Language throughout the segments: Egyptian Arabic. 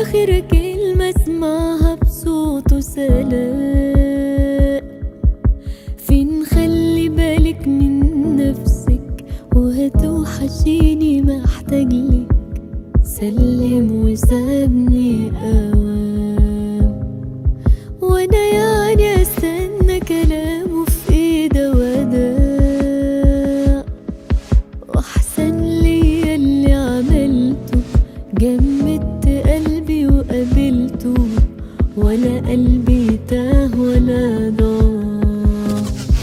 آخر كلمة اسمعها بصوته سلام فين خلي بالك من نفسك وهتوحشيني محتاجلك سلم وسابني أوام وانا يعني استنى كلامه في ايده وداع واحسن ليا اللي عملته جمدت قلبي وقابلته ولا قلبي تاه ولا ضاع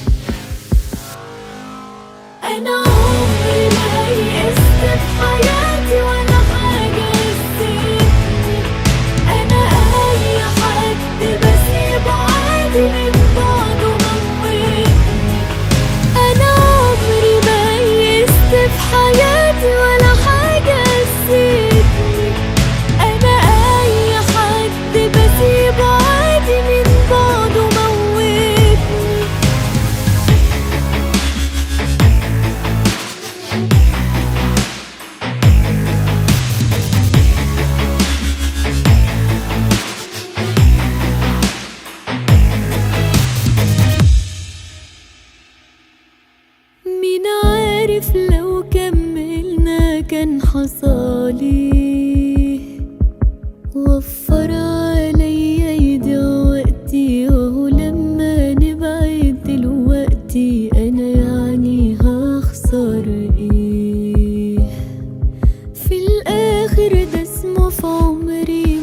انا عمري ما يئست في حياتي ولا حاجه نسيتني انا اي حد بسيبه عادي من بعده موتني انا عمري ما يئست في حياتي ولا حاجه نسيتني انا اي حد بسيبه عادي من بعده موتني مين عارف لو كملنا كان حصالي وفر عليا يضيع وقتي وهو لما نبعد دلوقتي انا يعني هخسر ايه في الاخر ده اسمه في عمري